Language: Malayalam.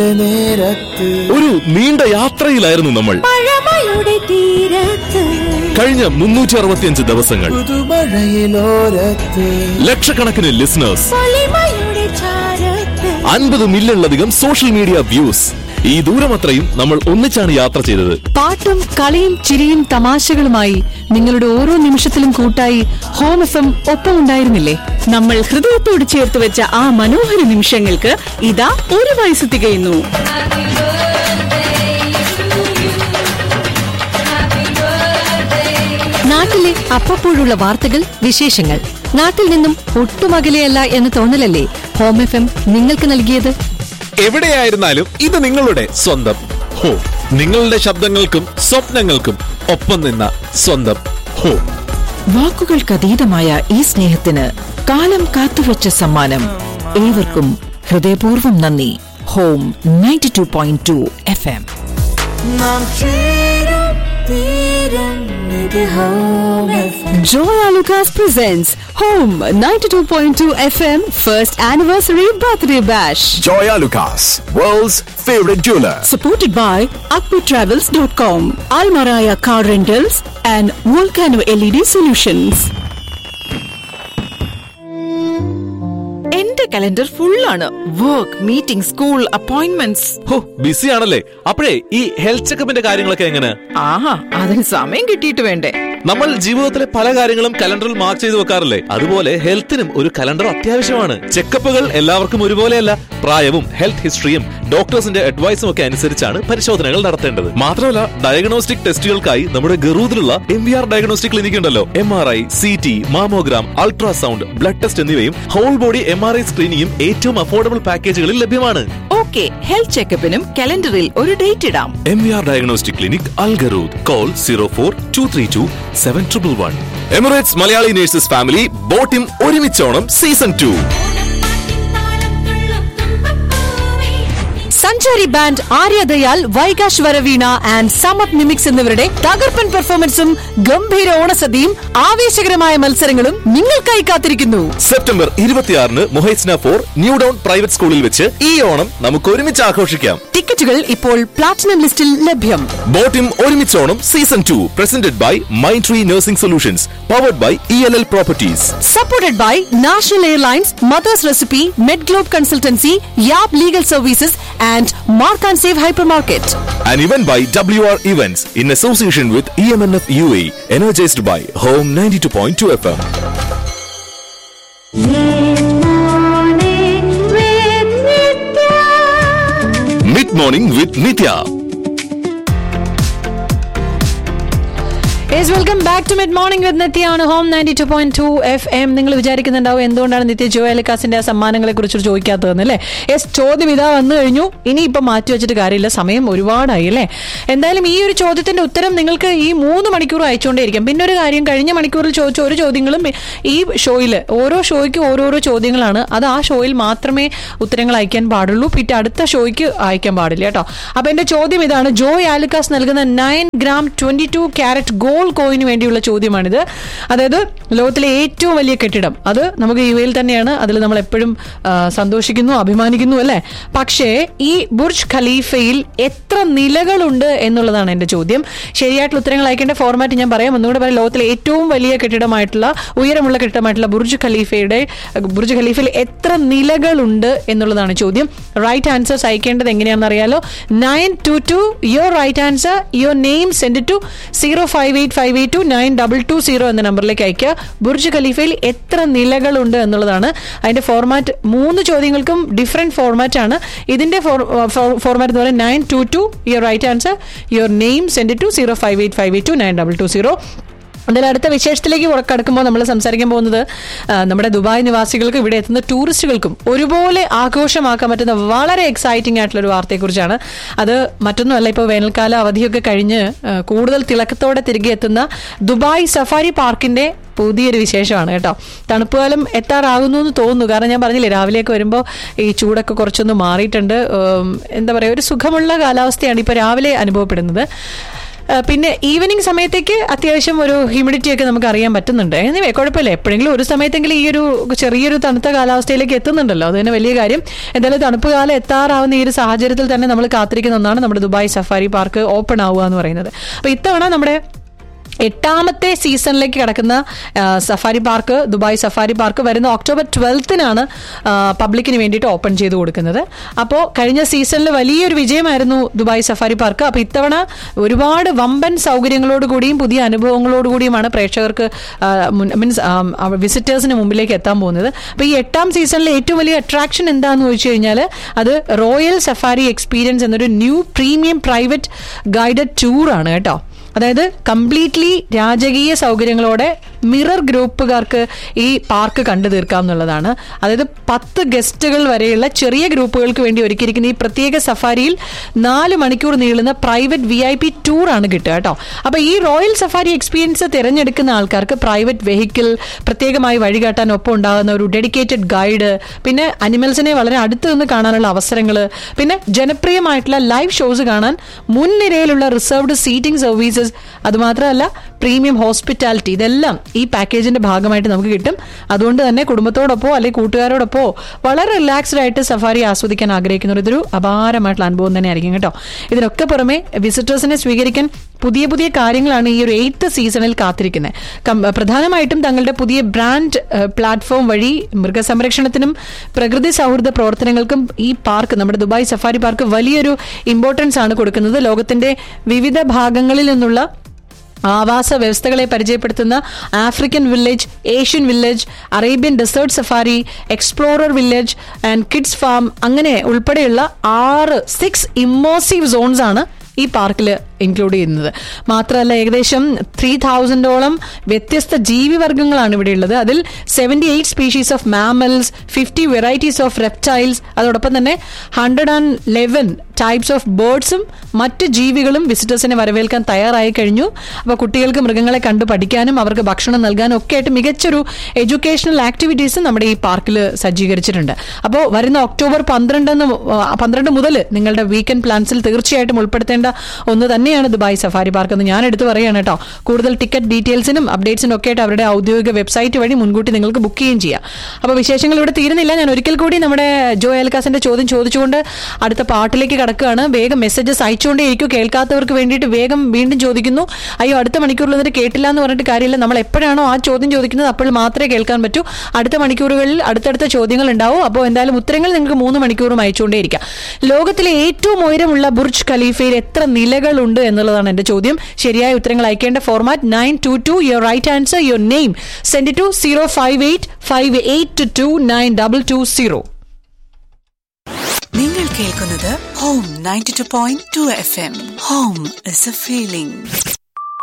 നേരത്ത് ഒരു നീണ്ട യാത്രയിലായിരുന്നു നമ്മൾ പഴമയുടെ തീരത്ത് കഴിഞ്ഞ മുന്നൂറ്റി അറുപത്തിയഞ്ച് ദിവസങ്ങൾ പുതുമഴയിലോരത്ത് ലക്ഷക്കണക്കിന് ലിസണേഴ്സ് പൊലിമയുടെ ചാരത്ത് അൻപത് മില്യണിലധികം സോഷ്യൽ മീഡിയ വ്യൂസ് ഈ ദൂരമത്രയും നമ്മൾ ഒന്നിച്ചാണ് യാത്ര ചെയ്തത് പാട്ടും കളിയും ചിരിയും തമാശകളുമായി നിങ്ങളുടെ ഓരോ നിമിഷത്തിലും കൂട്ടായി ഹോം എഫ് എം ഒപ്പം ഉണ്ടായിരുന്നില്ലേ നമ്മൾ ഹൃദയത്തോട് ചേർത്ത് വെച്ച ആ മനോഹര നിമിഷങ്ങൾക്ക് ഇതാ ഒരു വയസ്സ് തികയുന്നു നാട്ടിലെ അപ്പപ്പോഴുള്ള വാർത്തകൾ വിശേഷങ്ങൾ നാട്ടിൽ നിന്നും ഒട്ടും അകലെയല്ല എന്ന തോന്നലല്ലേ ഹോം എഫ് എം നിങ്ങൾക്ക് നൽകിയത് എവിടെയായിരുന്നാലും ഇത് നിങ്ങളുടെ സ്വന്തം ഹോ നിങ്ങളുടെ ശബ്ദങ്ങൾക്കും സ്വപ്നങ്ങൾക്കും ഒപ്പം നിന്ന സ്വന്തം ഹോ വാക്കുകൾക്കതീതമായ ഈ സ്നേഹത്തിന് കാലം കാത്തുവച്ച സമ്മാനം ഏവർക്കും ഹൃദയപൂർവ്വം നന്ദി home ninety two point two F M നാം ചേരും തീരും ഇത് home FM. Joya Lucas presents Home 92.2 FM First Anniversary Birthday Bash. Joya Lucas, world's favorite jeweler. Supported by AkpiTravels.com, Almaraya Car Rentals, and Volcano LED Solutions. എന്റെ കലണ്ടർ ഫുള്ളാണ് വർക്ക് മീറ്റിംഗ് സ്കൂൾ അപ്പോയിന്റ്മെന്റ്സ് ഹോ ബിസി ആണല്ലേ അപ്പോഴേ ഈ ഹെൽത്ത് ചെക്കപ്പിന്റെ കാര്യങ്ങളൊക്കെ എങ്ങനെ ആഹാ അതിന് സമയം കിട്ടിയിട്ട് വേണ്ടേ നമ്മൾ ജീവിതത്തിലെ പല കാര്യങ്ങളും കലണ്ടറിൽ മാർക്ക് ചെയ്ത് വെക്കാറില്ലേ അതുപോലെ ഹെൽത്തിനും ഒരു കലണ്ടർ അത്യാവശ്യമാണ് ചെക്കപ്പുകൾ എല്ലാവർക്കും ഒരുപോലെയല്ല പ്രായവും ഹെൽത്ത് ഹിസ്റ്ററിയും ഡോക്ടേഴ്സിന്റെ അഡ്വൈസും ഒക്കെ അനുസരിച്ചാണ് പരിശോധനകൾ നടത്തേണ്ടത് മാത്രമല്ല ഡയഗ്നോസ്റ്റിക് ടെസ്റ്റുകൾക്കായി നമ്മുടെ ഗറൂദിലുള്ള M V R diagnostic clinic ഉണ്ടല്ലോ M R I C T mammogram ultrasound blood test എന്നിവയും whole body M R I സ്ക്രീനിങ്ങും ഏറ്റവും അഫോർഡബിൾ പാക്കേജുകളിൽ ലഭ്യമാണ് ഓക്കെ ഹെൽത്ത് ചെക്കപ്പിനും കലണ്ടറിൽ ഒരു ഡേറ്റ് ഇടാം M V R diagnostic clinic Al Garhoud call zero four two three two seven triple one Emirates Malayali nurses family Botim Orumichonam season two Sanchari band Aryadayal Vaikash Varaveena and Samath mimics എന്നിവരുടെ തകർപ്പൻ പെർഫോമൻസും ഗംഭീര ഓണസദ്യയും ആവേശകരമായ മത്സരങ്ങളും നിങ്ങൾക്കായി കാത്തിരിക്കുന്നു സെപ്റ്റംബർ ഇരുപത്തിയാറിന് Muhaisnah four New Dawn private സ്കൂളിൽ വെച്ച് ഈ ഓണം നമുക്ക് ഒരുമിച്ച് ആഘോഷിക്കാം ടിക്കറ്റുകൾ ഇപ്പോൾ പ്ലാറ്റിനം ലിസ്റ്റിൽ ലഭ്യം Botim Orumichonam season two presented by mind tree nursing solutions powered by E L L properties supported by National Airlines, Mother's Recipe, MedGlobe Consultancy, Yap Legal Services, and Mark and Save Hypermarket. and even by WR Events in association with EMNF UAE, energized by Home 92.2 FM. Mid morning with Nitya. Yes welcome back to mid morning with നിത്യാണ് home ninety two point two F M നിങ്ങൾ വിചാരിക്കുന്നുണ്ടാവും എന്തുകൊണ്ടാണ് നിത്യ ജോയലിക്കാസിന്റെ ആ സമ്മാനങ്ങളെ കുറിച്ച് ചോദിക്കാത്തതെന്ന് അല്ലേ യെസ് ചോദ്യം ഇതാ വന്നു കഴിഞ്ഞു ഇനി ഇപ്പം മാറ്റി വെച്ചിട്ട് കാര്യമില്ല സമയം ഒരുപാടായി അല്ലേ എന്തായാലും ഈ ഒരു ചോദ്യത്തിന്റെ ഉത്തരം നിങ്ങൾക്ക് ഈ മൂന്ന് മണിക്കൂർ അയച്ചുകൊണ്ടേയിരിക്കും പിന്നെ ഒരു കാര്യം കഴിഞ്ഞ മണിക്കൂറിൽ ചോദിച്ച ഒരു ചോദ്യങ്ങളും ഈ ഷോയിൽ ഓരോ ഷോയ്ക്ക് ഓരോരോ ചോദ്യങ്ങളാണ് അത് ആ ഷോയിൽ മാത്രമേ ഉത്തരങ്ങൾ അയക്കാൻ പാടുള്ളൂ പിന്നെ അടുത്ത ഷോയ്ക്ക് അയക്കാൻ പാടില്ല കേട്ടോ അപ്പൊ എന്റെ ചോദ്യം ഇതാണ് ജോയ് ആലുക്കാസ് നൽകുന്ന nine gram twenty two carat gold കോയിന് വേണ്ടിയുള്ള ചോദ്യമാണിത് അതായത് ലോകത്തിലെ ഏറ്റവും വലിയ കെട്ടിടം അത് നമുക്ക് യു എയിൽ തന്നെയാണ് അതിൽ നമ്മൾ എപ്പോഴും ആ, സന്തോഷിക്കുന്നു അഭിമാനിക്കുന്നു അല്ലേ പക്ഷേ ഈ ബുർജ് ഖലീഫയിൽ എത്ര നിലകളുണ്ട് എന്നുള്ളതാണ് എന്റെ ചോദ്യം ശരിയായിട്ടുള്ള ഉത്തരങ്ങൾ അയക്കേണ്ട ഫോർമാറ്റ് ഞാൻ പറയാം ഒന്നുകൂടെ പറയാം ലോകത്തിലെ ഏറ്റവും വലിയ കെട്ടിടമായിട്ടുള്ള ഉയരമുള്ള കെട്ടിടമായിട്ടുള്ള ബുർജ് ഖലീഫയുടെ ബുർജ് ഖലീഫയിൽ എത്ര നിലകളുണ്ട് എന്നുള്ളതാണ് ചോദ്യം റൈറ്റ് ആൻസേഴ്സ് അയക്കേണ്ടത് എങ്ങനെയാണെന്ന് അറിയാലോ nine two two your right answer your name send to zero five eight five eight two nine double two zero എന്ന നമ്പറിലേക്ക് അയക്കുക ബുർജ് ഖലീഫയിൽ എത്ര നിലകളുണ്ട് എന്നുള്ളതാണ് അതിന്റെ ഫോർമാറ്റ് മൂന്ന് ചോദ്യങ്ങൾക്കും ഡിഫറെന്റ് ഫോർമാറ്റ് ആണ് ഇതിന്റെ ഫോർമാറ്റ് എന്ന് പറയുന്നത് nine two two your right answer your name send to zero five eight five eight two nine double two zero എന്തായാലും അടുത്ത വിശേഷത്തിലേക്ക് കടക്കുമ്പോൾ നമ്മൾ സംസാരിക്കാൻ പോകുന്നത് ആ, നമ്മുടെ ദുബായ് നിവാസികൾക്കും ഇവിടെ എത്തുന്ന ടൂറിസ്റ്റുകൾക്കും ഒരുപോലെ ആഘോഷമാക്കാൻ പറ്റുന്ന വളരെ എക്സൈറ്റിംഗ് ആയിട്ടുള്ള ഒരു വാർത്തയെക്കുറിച്ചാണ് അത് മറ്റൊന്നുമല്ല ഇപ്പോൾ വേനൽക്കാല അവധിയൊക്കെ കഴിഞ്ഞ് ആ, കൂടുതൽ തിളക്കത്തോടെ തിരികെ എത്തുന്ന ദുബായ് സഫാരി പാർക്കിന്റെ പുതിയൊരു വിശേഷമാണ് കേട്ടോ തണുപ്പ് കാലം എത്താറാകുന്നു എന്ന് തോന്നുന്നു കാരണം ഞാൻ പറഞ്ഞില്ലേ രാവിലെയൊക്കെ വരുമ്പോൾ ഈ ചൂടൊക്കെ കുറച്ചൊന്ന് മാറിയിട്ടുണ്ട് ഉം, എന്താ പറയുക ഒരു സുഖമുള്ള കാലാവസ്ഥയാണ് ഇപ്പോൾ രാവിലെ അനുഭവപ്പെടുന്നത് ആ, പിന്നെ ഈവനിങ് സമയത്തേക്ക് അത്യാവശ്യം ഒരു ഹ്യൂമിഡിറ്റി ഒക്കെ നമുക്ക് അറിയാൻ പറ്റുന്നുണ്ട് എനിവേ കുഴപ്പമില്ല എപ്പോഴെങ്കിലും ഒരു സമയത്തെങ്കിലും ഈ ഒരു ചെറിയൊരു തണുത്ത കാലാവസ്ഥയിലേക്ക് എത്തുന്നുണ്ടല്ലോ അത് തന്നെ വലിയ കാര്യം എന്തായാലും തണുപ്പ് കാലം എത്താറാവുന്ന ഈ ഒരു സാഹചര്യത്തിൽ തന്നെ നമ്മൾ കാത്തിരിക്കുന്ന ഒന്നാണ് നമ്മുടെ ദുബായ് സഫാരി പാർക്ക് ഓപ്പൺ ആവുക എന്ന് പറയുന്നത് അപ്പോൾ ഇത്തവണ നമ്മുടെ എട്ടാമത്തെ സീസണിലേക്ക് കിടക്കുന്ന ആ, safari park Dubai safari park വരുന്ന ഒക്ടോബർ ട്വൽത്തിനാണ് പബ്ലിക്കിന് വേണ്ടിയിട്ട് ഓപ്പൺ ചെയ്ത് കൊടുക്കുന്നത് അപ്പോൾ കഴിഞ്ഞ സീസണിൽ വലിയൊരു വിജയമായിരുന്നു ദുബായ് സഫാരി പാർക്ക് അപ്പോൾ ഇത്തവണ ഒരുപാട് വമ്പൻ സൗകര്യങ്ങളോട് കൂടിയും പുതിയ അനുഭവങ്ങളോട് കൂടിയുമാണ് പ്രേക്ഷകർക്ക് മീൻസ് വിസിറ്റേഴ്സിന് മുമ്പിലേക്ക് എത്താൻ പോകുന്നത് അപ്പോൾ ഈ എട്ടാം സീസണിലെ ഏറ്റവും വലിയ അട്രാക്ഷൻ എന്താണെന്ന് ചോദിച്ചു കഴിഞ്ഞാൽ അത് റോയൽ സഫാരി എക്സ്പീരിയൻസ് എന്നൊരു ന്യൂ പ്രീമിയം പ്രൈവറ്റ് ഗൈഡഡ് ടൂറാണ് കേട്ടോ അതായത് കംപ്ലീറ്റ്ലി രാജകീയ സൗകര്യങ്ങളോടെ മിറർ ഗ്രൂപ്പുകാർക്ക് ഈ പാർക്ക് കണ്ടു തീർക്കാം എന്നുള്ളതാണ് അതായത് പത്ത് ഗസ്റ്റുകൾ വരെയുള്ള ചെറിയ ഗ്രൂപ്പുകൾക്ക് വേണ്ടി ഒരുക്കിയിരിക്കുന്ന ഈ പ്രത്യേക സഫാരിയിൽ നാല് മണിക്കൂർ നീളുന്ന പ്രൈവറ്റ് വി ഐ പി ടൂറാണ് കിട്ടുക കേട്ടോ അപ്പൊ ഈ റോയൽ സഫാരി എക്സ്പീരിയൻസ് തിരഞ്ഞെടുക്കുന്ന ആൾക്കാർക്ക് പ്രൈവറ്റ് വെഹിക്കിൾ പ്രത്യേകമായി വഴികാട്ടാൻ ഒപ്പം ഉണ്ടാകുന്ന ഒരു ഡെഡിക്കേറ്റഡ് ഗൈഡ് പിന്നെ അനിമൽസിനെ വളരെ അടുത്ത് നിന്ന് കാണാനുള്ള അവസരങ്ങൾ പിന്നെ ജനപ്രിയമായിട്ടുള്ള ലൈവ് ഷോസ് കാണാൻ മുൻനിരയിലുള്ള റിസർവ്ഡ് സീറ്റിംഗ് സർവീസസ് അതുമാത്രമല്ല പ്രീമിയം ഹോസ്പിറ്റാലിറ്റി ഇതെല്ലാം ഈ പാക്കേജിന്റെ ഭാഗമായിട്ട് നമുക്ക് കിട്ടും അതുകൊണ്ട് തന്നെ കുടുംബത്തോടൊപ്പോ അല്ലെങ്കിൽ കൂട്ടുകാരോടൊപ്പോ വളരെ റിലാക്സ്ഡ് ആയിട്ട് സഫാരി ആസ്വദിക്കാൻ ആഗ്രഹിക്കുന്നവർ ഇതൊരു അപാരമായിട്ടുള്ള അനുഭവം തന്നെ ആയിരിക്കും കേട്ടോ ഇതിനൊക്കെ പുറമെ വിസിറ്റേഴ്സിനെ സ്വീകരിക്കാൻ പുതിയ പുതിയ കാര്യങ്ങളാണ് ഈ ഒരു എയ്ത്ത് സീസണിൽ കാത്തിരിക്കുന്നത് കം- പ്രധാനമായിട്ടും തങ്ങളുടെ പുതിയ ബ്രാൻഡ് പ്ലാറ്റ്ഫോം വഴി മൃഗസംരക്ഷണത്തിനും പ്രകൃതി സൗഹൃദ പ്രവർത്തനങ്ങൾക്കും ഈ പാർക്ക് നമ്മുടെ ദുബായ് സഫാരി പാർക്ക് വലിയൊരു ഇമ്പോർട്ടൻസ് ആണ് കൊടുക്കുന്നത് ലോകത്തിന്റെ വിവിധ ഭാഗങ്ങളിൽ നിന്നുള്ള ആവാസ വ്യവസ്ഥകളെ പരിചയപ്പെടുത്തുന്ന African village Asian village Arabian desert safari explorer village and kids farm അങ്ങനെ ഉൾപ്പെടെയുള്ള ആറ് സിക്സ് ഇമ്മോസീവ് സോൺസ് ആണ് ഈ പാർക്കിൽ ഇൻക്ലൂഡ് ചെയ്യുന്നത് മാത്രമല്ല ഏകദേശം ത്രീ തൗസൻഡോളം വ്യത്യസ്ത ജീവിവർഗ്ഗങ്ങളാണ് ഇവിടെ ഉള്ളത് അതിൽ seventy eight species of mammals fifty varieties of reptiles അതോടൊപ്പം തന്നെ hundred and eleven types of ബേർഡ്സും മറ്റ് ജീവികളും വിസിറ്റേഴ്സിനെ വരവേൽക്കാൻ തയ്യാറായി കഴിഞ്ഞു അപ്പോൾ കുട്ടികൾക്ക് മൃഗങ്ങളെ കണ്ടു പഠിക്കാനും അവർക്ക് ഭക്ഷണം നൽകാനും ഒക്കെ ആയിട്ട് മികച്ചൊരു എഡ്യൂക്കേഷണൽ ആക്ടിവിറ്റീസ് നമ്മുടെ ഈ പാർക്കിൽ സജ്ജീകരിച്ചിട്ടുണ്ട് അപ്പോൾ വരുന്ന ഒക്ടോബർ പന്ത്രണ്ടെന്ന് പന്ത്രണ്ട് മുതൽ നിങ്ങളുടെ വീക്കെൻഡ് പ്ലാൻസിൽ തീർച്ചയായിട്ടും ഉൾപ്പെടുത്തേണ്ട ഒന്ന് തന്നെയാണ് ദുബായ് സഫാരി പാർക്ക് എന്ന് ഞാൻ എടുത്തു പറയുകയാണ് കേട്ടോ കൂടുതൽ ടിക്കറ്റ് ഡീറ്റെയിൽസിനും അപ്ഡേറ്റ്സിനും ഒക്കെ ആയിട്ട് അവരുടെ ഔദ്യോഗിക വെബ്സൈറ്റ് വഴി മുൻകൂട്ടി നിങ്ങൾക്ക് ബുക്ക് ചെയ്യുകയും ചെയ്യാം അപ്പോൾ വിശേഷങ്ങൾ ഇവിടെ തീരുന്നില്ല ഞാൻ ഒരിക്കൽ കൂടി നമ്മുടെ ജോ എൽക്കാസിന്റെ ചോദ്യം ചോദിച്ചുകൊണ്ട് അടുത്ത പാട്ടിലേക്ക് കടക്കുകയാണ് വേഗം മെസ്സേജസ് അയച്ചുകൊണ്ടേ ഇരിക്കും കേൾക്കാത്തവർക്ക് വേണ്ടിയിട്ട് വേഗം വീണ്ടും ചോദിക്കുന്നു അയ്യോ അടുത്ത മണിക്കൂറിൽ എന്നിട്ട് കേട്ടില്ല എന്ന് പറഞ്ഞിട്ട് കാര്യമില്ല നമ്മൾ എപ്പോഴാണോ ആ ചോദ്യം ചോദിക്കുന്നത് അപ്പോൾ മാത്രമേ കേൾക്കാൻ പറ്റൂ അടുത്ത മണിക്കൂറുകളിൽ അടുത്തടുത്ത ചോദ്യങ്ങൾ ഉണ്ടാവും അപ്പോൾ എന്തായാലും ഉത്തരങ്ങൾ നിങ്ങൾക്ക് മൂന്ന് മണിക്കൂറും അയച്ചുകൊണ്ടേ ഇരിക്കാം ലോകത്തിലെ ഏറ്റവും ഉയരമുള്ള ബുർജ് ഖലീഫയിൽ എത്ര നിലകളുണ്ട് എന്നുള്ളതാണ് എന്റെ ചോദ്യം ശരിയായ ഉത്തരങ്ങൾ അയക്കേണ്ട format nine two two your right answer your name send to zero five eight five eight two nine double two zero നിങ്ങൾ കേൾക്കുന്നത് home ninety two point two F M home is a feeling